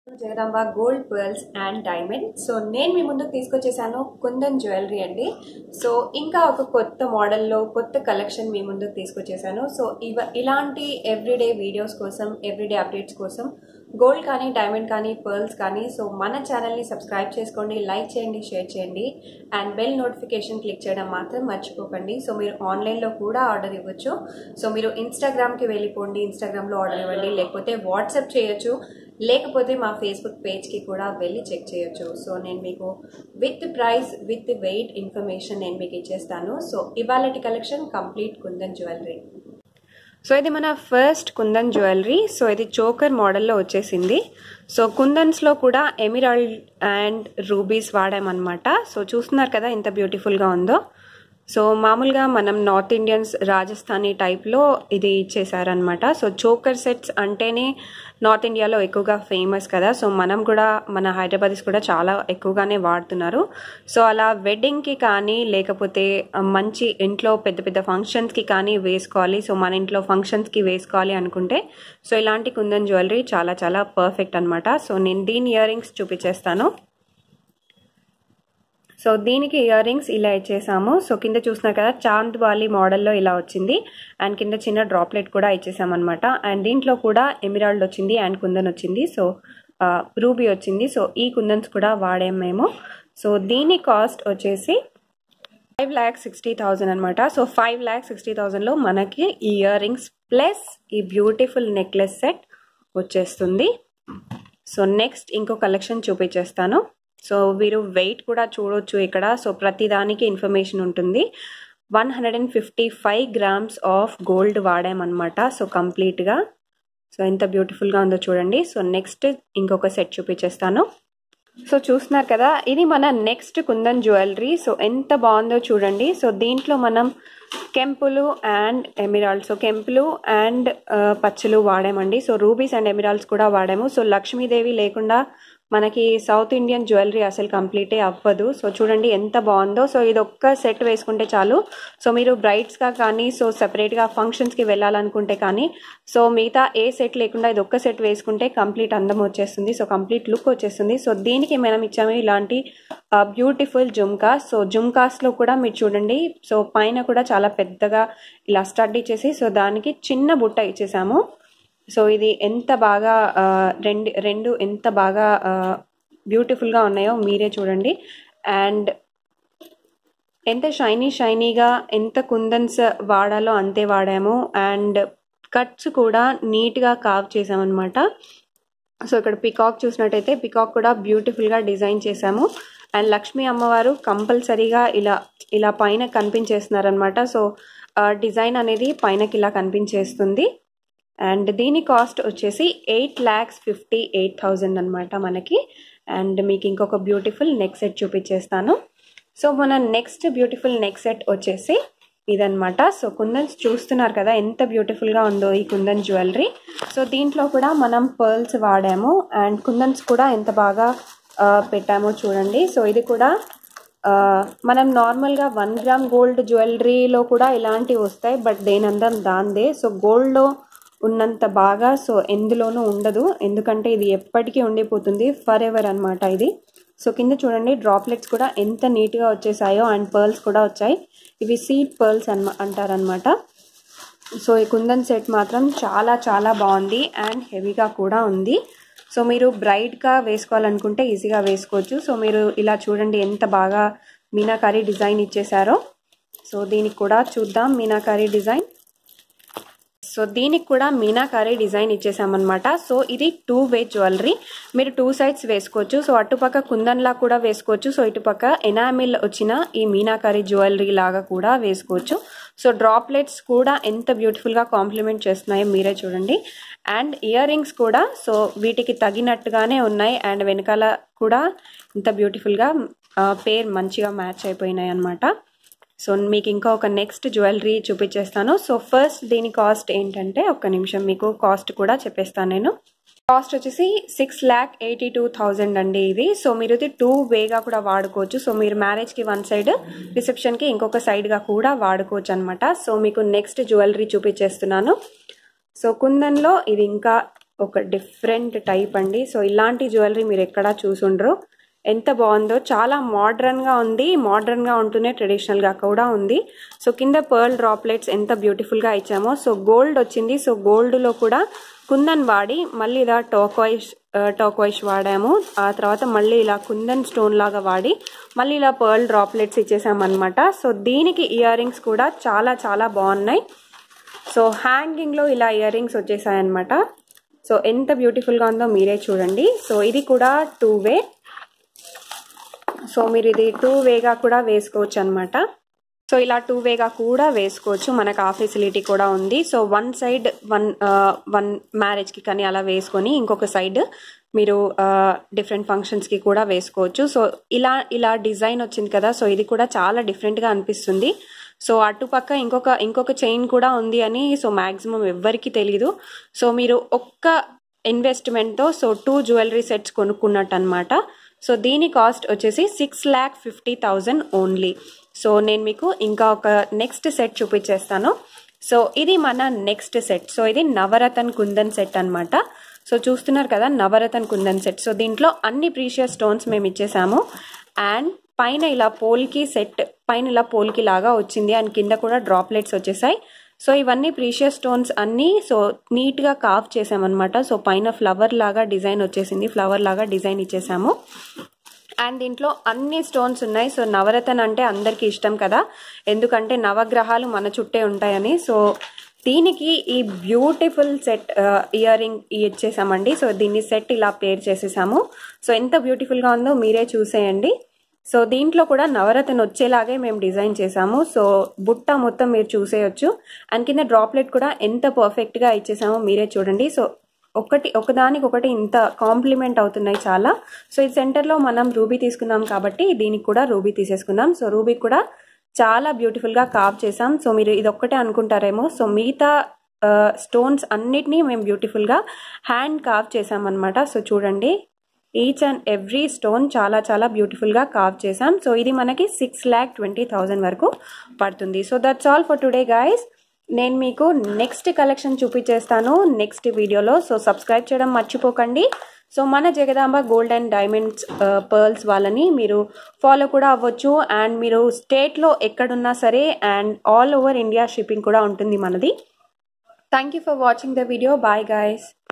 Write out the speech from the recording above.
Jagadamba gold pearls and diamond so నేను మీ ముందుకు తీసుకొచ్చేసాను కుందన్ జ్యువెలరీ అండి సో ఇంకా ఒక కొత్త మోడల్లో కొత్త కలెక్షన్ మీ ముందుకు తీసుకొచ్చేసాను సో ఇవ ఇలాంటి ఎవ్రీడే వీడియోస్ కోసం ఎవ్రీడే అప్డేట్స్ కోసం గోల్డ్ కానీ డైమండ్ కానీ పర్ల్స్ కానీ సో మన ఛానల్ని సబ్స్క్రైబ్ చేసుకోండి లైక్ చేయండి షేర్ చేయండి అండ్ బెల్ నోటిఫికేషన్ క్లిక్ చేయడం మాత్రం మర్చిపోకండి సో మీరు ఆన్లైన్లో కూడా ఆర్డర్ ఇవ్వచ్చు సో మీరు ఇన్స్టాగ్రామ్కి వెళ్ళిపోండి ఇన్స్టాగ్రామ్లో ఆర్డర్ ఇవ్వండి లేకపోతే వాట్సాప్ చేయొచ్చు లేకపోతే మా ఫేస్బుక్ పేజ్కి కూడా వెళ్ళి చెక్ చేయొచ్చు సో నేను మీకు with price with weight information నేను మీకు ఇచ్చేస్తాను సో ఇవాళటి collection complete kundan jewellery so ఇది మన ఫస్ట్ కుందన్ జ్యువెలరీ సో ఇది చోకర్ మోడల్లో వచ్చేసింది సో కుందన్స్లో కూడా ఎమిరాల్డ్ అండ్ రూబీస్ వాడామన్నమాట సో చూస్తున్నారు కదా ఎంత బ్యూటిఫుల్గా ఉందో సో మామూలుగా మనం నార్త్ ఇండియన్స్ రాజస్థానీ టైప్లో ఇది ఇచ్చేసారనమాట సో చోకర్ సెట్స్ అంటేనే నార్త్ ఇండియాలో ఎక్కువగా ఫేమస్ కదా సో మనం కూడా మన హైదరాబాదీస్ కూడా చాలా ఎక్కువగానే వాడుతున్నారు సో అలా వెడ్డింగ్కి కానీ లేకపోతే మంచి ఇంట్లో పెద్ద పెద్ద ఫంక్షన్స్కి కానీ వేసుకోవాలి సో మన ఇంట్లో ఫంక్షన్స్కి వేసుకోవాలి అనుకుంటే సో ఇలాంటి కుందన్ జ్యువెలరీ చాలా చాలా పర్ఫెక్ట్ అనమాట సో నేను దీని ఇయర్ రింగ్స్ చూపించేస్తాను సో దీనికి ఇయర్ రింగ్స్ ఇలా ఇచ్చేసాము సో కింద చూస్తున్నారు కదా చాంద్ వాలి మోడల్లో ఇలా వచ్చింది అండ్ కింద చిన్న డ్రాప్లెట్ కూడా ఇచ్చేసామన్నమాట అండ్ దీంట్లో కూడా ఎమిరాల్డ్ వచ్చింది అండ్ కుందన్ వచ్చింది సో రూబీ వచ్చింది సో ఈ కుందన్స్ కూడా వాడాము మేము సో దీని కాస్ట్ వచ్చేసి ఫైవ్ ల్యాక్ సిక్స్టీ థౌజండ్ అనమాట సో ఫైవ్ ల్యాక్ సిక్స్టీ థౌజండ్లో మనకి ఈ ఇయర్ రింగ్స్ ప్లస్ ఈ బ్యూటిఫుల్ నెక్లెస్ సెట్ వచ్చేస్తుంది సో నెక్స్ట్ ఇంకో కలెక్షన్ చూపించేస్తాను సో మీరు వెయిట్ కూడా చూడొచ్చు ఇక్కడ సో ప్రతిదానికి ఇన్ఫర్మేషన్ ఉంటుంది one hundred and fifty five grams of gold వాడామన్నమాట సో కంప్లీట్గా సో ఎంత బ్యూటిఫుల్గా ఉందో చూడండి సో నెక్స్ట్ ఇంకొక సెట్ చూపించేస్తాను సో చూస్తున్నారు కదా ఇది మన నెక్స్ట్ కుందన్ జ్యువెలరీ సో ఎంత బాగుందో చూడండి సో దీంట్లో మనం కెంపులు అండ్ ఎమిరాల్స్ సో కెంపులు అండ్ పచ్చలు వాడామండి సో రూబీస్ అండ్ ఎమిరాల్స్ కూడా వాడాము సో లక్ష్మీదేవి లేకుండా మనకి సౌత్ ఇండియన్ జ్యువెలరీ అసలు కంప్లీటే అవ్వదు సో చూడండి ఎంత బాగుందో సో ఇది ఒక్క సెట్ వేసుకుంటే చాలు సో మీరు బ్రైడ్స్గా కానీ సో సెపరేట్గా ఫంక్షన్స్కి వెళ్ళాలనుకుంటే కానీ సో మిగతా ఏ సెట్ లేకుండా ఇది ఒక్క సెట్ వేసుకుంటే కంప్లీట్ అందం వచ్చేస్తుంది సో కంప్లీట్ లుక్ వచ్చేస్తుంది సో దీనికి మనం ఇచ్చాము ఇలాంటి బ్యూటిఫుల్ జుమ్కాస్ సో జుమ్కాస్లో కూడా మీరు చూడండి సో పైన కూడా చాలా పెద్దగా ఇలా స్టడ్ ఇచ్చేసి సో దానికి చిన్న బుట్ట ఇచ్చేసాము సో ఇది ఎంత బాగా రెండు రెండు ఎంత బాగా బ్యూటిఫుల్గా ఉన్నాయో మీరే చూడండి అండ్ ఎంత షైనీ షైనీగా ఎంత కుందన్స్ వాడాలో అంతే వాడాము అండ్ కట్స్ కూడా నీట్గా కావ్ చేసామన్నమాట సో ఇక్కడ పికాక్ చూసినట్టయితే పికాక్ కూడా బ్యూటిఫుల్గా డిజైన్ చేసాము అండ్ లక్ష్మీ అమ్మవారు కంపల్సరీగా ఇలా ఇలా పైన కనిపించేస్తున్నారనమాట సో డిజైన్ అనేది పైనకి ఇలా కనిపించేస్తుంది అండ్ దీని కాస్ట్ వచ్చేసి eight lakhs fifty eight thousand అనమాట మనకి అండ్ మీకు ఇంకొక బ్యూటిఫుల్ నెక్ సెట్ చూపించేస్తాను సో మన నెక్స్ట్ బ్యూటిఫుల్ నెక్ సెట్ వచ్చేసి ఇదనమాట సో కుందన్స్ చూస్తున్నారు కదా ఎంత బ్యూటిఫుల్గా ఉందో ఈ కుందన్ జ్యువెలరీ సో దీంట్లో కూడా మనం పర్ల్స్ వాడాము అండ్ కుందన్స్ కూడా ఎంత బాగా పెట్టామో చూడండి సో ఇది కూడా మనం నార్మల్గా వన్ గ్రామ్ గోల్డ్ జ్యువెలరీలో కూడా ఇలాంటివి వస్తాయి బట్ దేనందం దాందే సో గోల్డ్లో ఉన్నంత బాగా సో ఎందులోనూ ఉండదు ఎందుకంటే ఇది ఎప్పటికీ ఉండిపోతుంది ఫర్ ఎవర్ అనమాట ఇది సో కింద చూడండి డ్రాప్లెట్స్ కూడా ఎంత నీట్గా వచ్చేసాయో అండ్ పర్ల్స్ కూడా వచ్చాయి ఇవి సీడ్ పర్ల్స్ అన్ అంటారనమాట సో ఈ కుందన్ సెట్ మాత్రం చాలా చాలా బాగుంది అండ్ హెవీగా కూడా ఉంది సో మీరు బ్రైట్గా వేసుకోవాలనుకుంటే ఈజీగా వేసుకోవచ్చు సో మీరు ఇలా చూడండి ఎంత బాగా మీనాకారీ డిజైన్ ఇచ్చేసారో సో దీనికి కూడా చూద్దాం మీనాకారీ డిజైన్ సో దీనికి కూడా మీనాకారీ డిజైన్ ఇచ్చేసామన్నమాట సో ఇది టూ వే జ్యువెలరీ మీరు టూ సైడ్స్ వేసుకోవచ్చు సో అటుపక్క కుందన్లా కూడా వేసుకోవచ్చు సో ఇటుపక్క ఎనామిల్ వచ్చిన ఈ మీనాకారీ జ్యువెలరీ లాగా కూడా వేసుకోవచ్చు సో డ్రాప్లెట్స్ కూడా ఎంత బ్యూటిఫుల్గా కాంప్లిమెంట్ చేస్తున్నాయో మీరే చూడండి అండ్ ఇయర్ రింగ్స్ కూడా సో వీటికి తగినట్టుగానే ఉన్నాయి అండ్ వెనకాల కూడా ఇంత బ్యూటిఫుల్గా పేర్ మంచిగా మ్యాచ్ అయిపోయినాయి అనమాట సో మీకు ఇంకా ఒక నెక్స్ట్ జ్యువెలరీ చూపించేస్తాను సో ఫస్ట్ దీని కాస్ట్ ఏంటంటే ఒక్క నిమిషం మీకు కాస్ట్ కూడా చెప్పేస్తాను నేను కాస్ట్ వచ్చేసి six lakh eighty two thousand అండి ఇది సో మీరు ఇది టూ వేగా కూడా వాడుకోవచ్చు సో మీరు మ్యారేజ్కి వన్ సైడ్ రిసెప్షన్కి ఇంకొక సైడ్గా కూడా వాడుకోవచ్చు అనమాట సో మీకు నెక్స్ట్ జ్యువెలరీ చూపించేస్తున్నాను సో కుందన్లో ఇది ఇంకా ఒక డిఫరెంట్ టైప్ అండి సో ఇలాంటి జ్యువెలరీ మీరు ఎక్కడా చూసుండ్రు ఎంత బాగుందో చాలా మోడ్రన్గా ఉంది మోడ్రన్గా ఉంటూనే ట్రెడిషనల్గా కూడా ఉంది సో కింద పర్ల్ డ్రాప్లెట్స్ ఎంత బ్యూటిఫుల్గా ఇచ్చామో సో గోల్డ్ వచ్చింది సో గోల్డ్లో కూడా కుందన్ వాడి మళ్ళీ ఇలా టోకాయిష్ టోకాయిష్ వాడాము ఆ తర్వాత మళ్ళీ ఇలా కుందన్ స్టోన్ లాగా వాడి మళ్ళీ ఇలా పర్ల్ డ్రాప్లెట్స్ ఇచ్చేసామన్నమాట సో దీనికి ఇయర్ రింగ్స్ కూడా చాలా చాలా బాగున్నాయి సో హ్యాంగింగ్లో ఇలా ఇయర్ రింగ్స్ వచ్చేసాయన్నమాట సో ఎంత బ్యూటిఫుల్గా ఉందో మీరే చూడండి సో ఇది కూడా టూ వే సో మీరు ఇది టూ వేగా కూడా వేసుకోవచ్చు అనమాట సో ఇలా టూ వేగా కూడా వేసుకోవచ్చు మనకు ఆ ఫెసిలిటీ కూడా ఉంది so one side one one మ్యారేజ్కి కానీ అలా వేసుకొని ఇంకొక సైడ్ మీరు డిఫరెంట్ ఫంక్షన్స్కి కూడా వేసుకోవచ్చు సో ఇలా ఇలా డిజైన్ వచ్చింది కదా సో ఇది కూడా చాలా డిఫరెంట్గా అనిపిస్తుంది సో అటుపక్క ఇంకొక ఇంకొక చైన్ కూడా ఉంది అని సో మ్యాక్సిమం ఎవ్వరికి తెలీదు సో మీరు ఒక్క ఇన్వెస్ట్మెంట్తో సో టూ జ్యువెలరీ సెట్స్ కొనుక్కున్నట్టు అనమాట సో దీని కాస్ట్ వచ్చేసి six lakh fifty thousand only so నేను మీకు ఇంకా ఒక నెక్స్ట్ సెట్ చూపించేస్తాను సో ఇది మన నెక్స్ట్ సెట్ సో ఇది నవరతన్ కుందన్ సెట్ అనమాట సో చూస్తున్నారు కదా నవరతన్ కుందన్ సెట్ సో దీంట్లో అన్ని ప్రీషియస్ స్టోన్స్ మేము ఇచ్చేసాము అండ్ పైన ఇలా పోల్కి సెట్ పైన ఇలా పోల్కి లాగా వచ్చింది అండ్ కింద కూడా డ్రాప్లెట్స్ వచ్చేసాయి సో ఇవన్నీ ప్రీషియస్ స్టోన్స్ అన్నీ సో నీట్గా కాఫ్ చేసామన్నమాట సో పైన ఫ్లవర్ లాగా డిజైన్ వచ్చేసింది ఫ్లవర్ లాగా డిజైన్ ఇచ్చేసాము అండ్ దీంట్లో అన్ని స్టోన్స్ ఉన్నాయి సో నవరతన్ అంటే అందరికీ ఇష్టం కదా ఎందుకంటే నవగ్రహాలు మన చుట్టే ఉంటాయని సో దీనికి ఈ బ్యూటిఫుల్ సెట్ ఇయర్ రింగ్ ఇచ్చేసామండి సో దీన్ని సెట్ ఇలా పేర్ చేసేసాము సో ఎంత బ్యూటిఫుల్గా ఉందో మీరే చూసేయండి సో దీంట్లో కూడా నవరత్న వచ్చేలాగే మేము డిజైన్ చేసాము సో బుట్ట మొత్తం మీరు చూసేయచ్చు అండ్ కింద డ్రాప్లెట్ కూడా ఎంత పర్ఫెక్ట్గా ఇచ్చేసామో మీరే చూడండి సో ఒకటి ఒకదానికి ఒకటి ఇంత కాంప్లిమెంట్ అవుతున్నాయి చాలా సో ఈ సెంటర్లో మనం రూబీ తీసుకుందాం కాబట్టి దీనికి కూడా రూబీ తీసేసుకుందాం సో రూబీ కూడా చాలా బ్యూటిఫుల్గా కావ్ చేసాం సో మీరు ఇది ఒక్కటే అనుకుంటారేమో సో మిగతా స్టోన్స్ అన్నిటినీ మేము బ్యూటిఫుల్గా హ్యాండ్ కావ్ చేసామన్నమాట సో చూడండి ఈచ్ అండ్ ఎవ్రీ స్టోన్ చాలా చాలా బ్యూటిఫుల్గా కావ్ చేసాం సో ఇది మనకి సిక్స్ ల్యాక్ ట్వంటీ థౌజండ్ వరకు పడుతుంది so that's all for today guys నేను మీకు నెక్స్ట్ కలెక్షన్ చూపించేస్తాను నెక్స్ట్ వీడియోలో సో సబ్స్క్రైబ్ చేయడం మర్చిపోకండి సో మన Jagadamba gold and diamonds pearls వాళ్ళని మీరు ఫాలో కూడా అవ్వచ్చు అండ్ మీరు స్టేట్లో ఎక్కడున్నా సరే and all over India shipping కూడా ఉంటుంది మనది thank you for watching the video bye guys